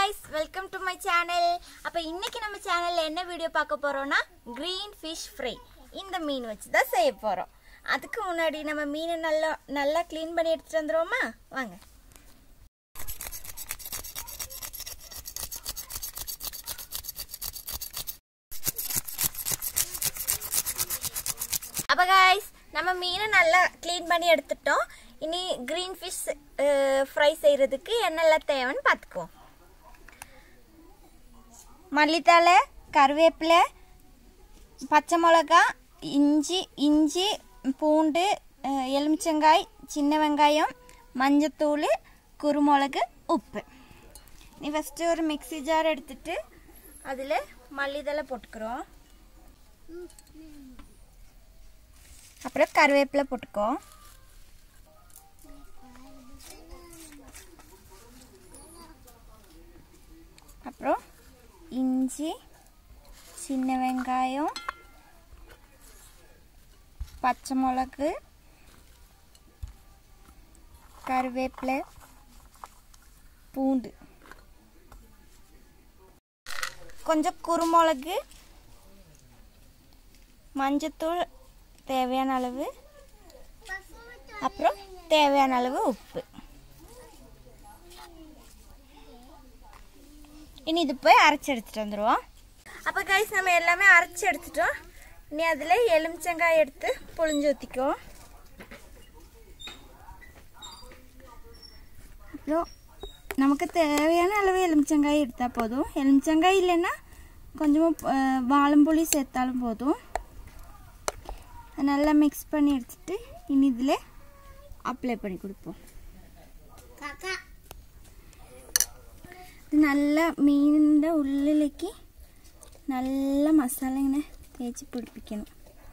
guys welcome to my channel அப்போ இன்னைக்கு நம்ம சேனல்ல என்ன வீடியோ பார்க்க போறோம்னா green ஃபிஷ் ஃப்ரை இந்த மீன் வச்சு தான் செய்ய போறோம் அதுக்கு முன்னாடி நம்ம மீனை நல்லா நல்லா க்ளீன் பண்ணி எடுத்துட்டு வந்துருவோமா வாங்க அப்போ கைஸ் நம்ம மீனை நல்லா க்ளீன் பண்ணி எடுத்துட்டோம் இனி green ஃபிஷ் ஃப்ரை செய்கிறதுக்கு என்னெல்லாம் தேவைன்னு பார்த்துக்குவோம் மல்லித்தழை கருவேப்பிலை பச்சை மிளகா இஞ்சி இஞ்சி பூண்டு அஹ், எலுமிச்சங்காய் சின்ன வெங்காயம் மஞ்சத்தூள் குருமிளகு உப்பு நீ ஃபஸ்ட்டு ஒரு மிக்ஸி ஜார் எடுத்துட்டு அதில் மல்லித்தழை போட்டுக்கிறோம் அப்புறம் கருவேப்பிலை போட்டுக்கோ அப்புறம் இஞ்சி சின்ன வெங்காயம் பச்சை மிளகு கருவேப்பிலை பூண்டு கொஞ்சம் குருமிளகு மஞ்சத்தூள் தேவையான அளவு அப்புறம் தேவையான அளவு உப்பு இனி இது போய் அரைச்சி எடுத்துட்டு வந்துடுவோம் அப்போ கைஸ் நம்ம எல்லாமே அரைச்சி எடுத்துட்டோம் இனி அதில் எலுமிச்சங்காய் எடுத்து புழிஞ்சு ஊற்றிக்குவோம் அப்புறம் நமக்கு தேவையான அளவு எலுமிச்சங்காய் எடுத்தால் போதும் எலுமிச்சங்காய் இல்லைன்னா கொஞ்சமாக வாழம்புளி சேர்த்தாலும் போதும் அதை நல்லா மிக்ஸ் பண்ணி எடுத்துட்டு இனி இதில் அப்ளை பண்ணி கொடுப்போம் இது நல்லா மீனின் உள்ளிലേക്ക് നല്ല മസാല ഇങ്ങനെ തേച്ച് പിടിപ്പിക്കണം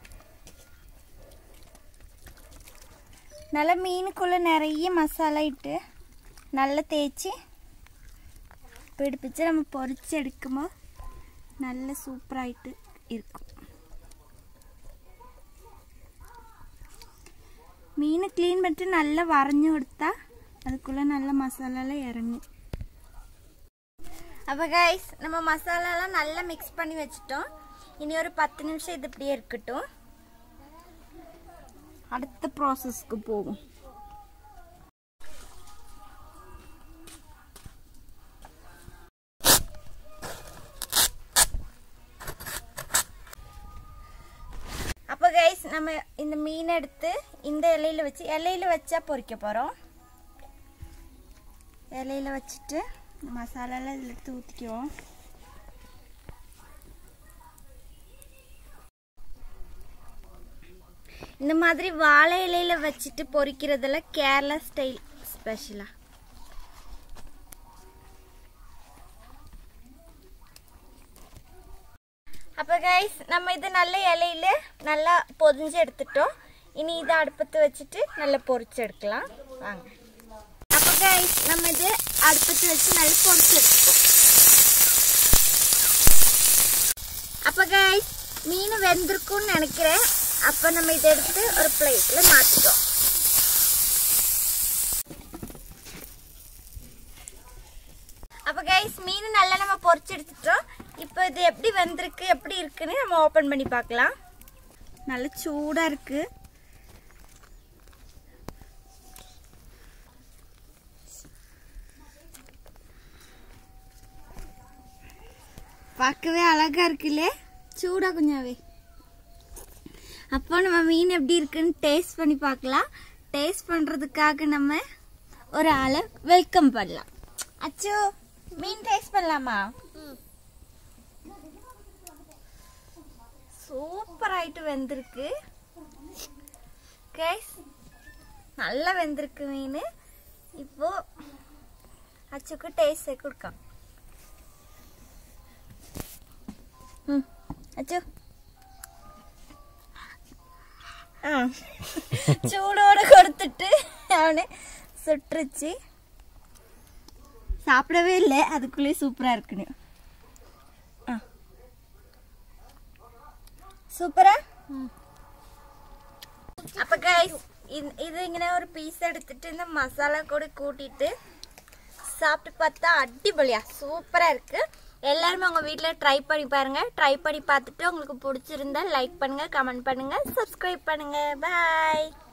നല്ല മീനുക്കുള്ള നിറയെ മസാല ഇട്ട് നല്ല തേച്ച് പിടിപ്പിച്ച് നമ്മൾ പൊരിച്ചെടുക്കുമ്പോൾ നല്ല സൂപ്പറായിട്ട് ഇരിക്കും மீன் க்ளீன் பண்ணிட்டு நல்லா வரைஞ்சி கொடுத்தா அதுக்குள்ளே நல்ல மசாலாலாம் இறங்கும் அப்போ கைஸ் நம்ம மசாலாலாம் நல்லா மிக்ஸ் பண்ணி வச்சுட்டோம் இனி ஒரு பத்து நிமிஷம் இது இப்படியே இருக்கட்டும் அடுத்த ப்ராசஸ்க்கு போகும் அப்போ கைஸ் நம்ம இந்த மீன் எடுத்து இந்த இலையில வச்சு இலையில வச்சா பொரிக்க போகிறோம் இலையில வச்சுட்டு மசாலாலாம் இதில் எடுத்து ஊற்றிக்குவோம் இந்த மாதிரி வாழை இலையில வச்சுட்டு பொரிக்கிறதெல்லாம் கேரளா ஸ்டைல் ஸ்பெஷலா அப்போ கைஸ் நம்ம இது நல்ல இலையில நல்லா பொதிஞ்சு எடுத்துட்டோம் இனி இதை அடுப்பத்து வச்சுட்டு நல்லா பொரிச்சு எடுக்கலாம் வாங்க அப்போ கைஸ் நம்ம இது அடுப்பத்து வச்சு நல்லா பொரிச்சு எடுத்துப்போம் அப்போ கைஸ் மீன் வெந்திருக்கும்னு நினைக்கிறேன் அப்போ நம்ம இதை எடுத்து ஒரு பிளேட்ல மாற்றிட்டோம் அப்போ கைஸ் மீன் நல்லா நம்ம பொரிச்சு எடுத்துட்டோம் இப்போ இது எப்படி வந்திருக்கு எப்படி இருக்குன்னு நம்ம ஓப்பன் பண்ணி பார்க்கலாம் நல்ல சூடாக இருக்கு பார்க்கவே அழகா இருக்குல்லே சூடா குஞ்சாவே அப்போ நம்ம மீன் எப்படி இருக்குன்னு டேஸ்ட் பண்ணி பார்க்கலாம் டேஸ்ட் பண்றதுக்காக நம்ம ஒரு ஆளை வெல்கம் பண்ணலாம் அச்சோ மீன் டேஸ்ட் பண்ணலாமா சூப்பர் ஆயிட்டு வெந்திருக்கு கைஸ் நல்லா வெந்திருக்கு மீன் இப்போ அச்சுக்கு டேஸ்ட் கொடுക്കാം ம் அச்சு ஆ சூடோட கொடுத்துட்டு அவனு சுட்டுருச்சு சாப்பிடவே இல்லை அதுக்குள்ளேயே சூப்பராக இருக்குன்னு ஆ സൂപ്പറാ അപ്പൊ ഗൈസ് ഇത് ഇങ്ങനെ ഒരു പീസ് എടുത്തിട്ട് ഇന്ന് മസാല കൂടി കൂട്ടിയിട്ട് சாப்பிட்டு பார்த்தா அடிப்பொலியா சூப்பராக இருக்குது எல்லாருமே உங்கள் வீட்டில் ட்ரை பண்ணி பாருங்கள் ட்ரை பண்ணி பார்த்துட்டு உங்களுக்கு பிடிச்சிருந்தா லைக் பண்ணுங்கள் கமெண்ட் பண்ணுங்கள் சப்ஸ்கிரைப் பண்ணுங்கள் பாய்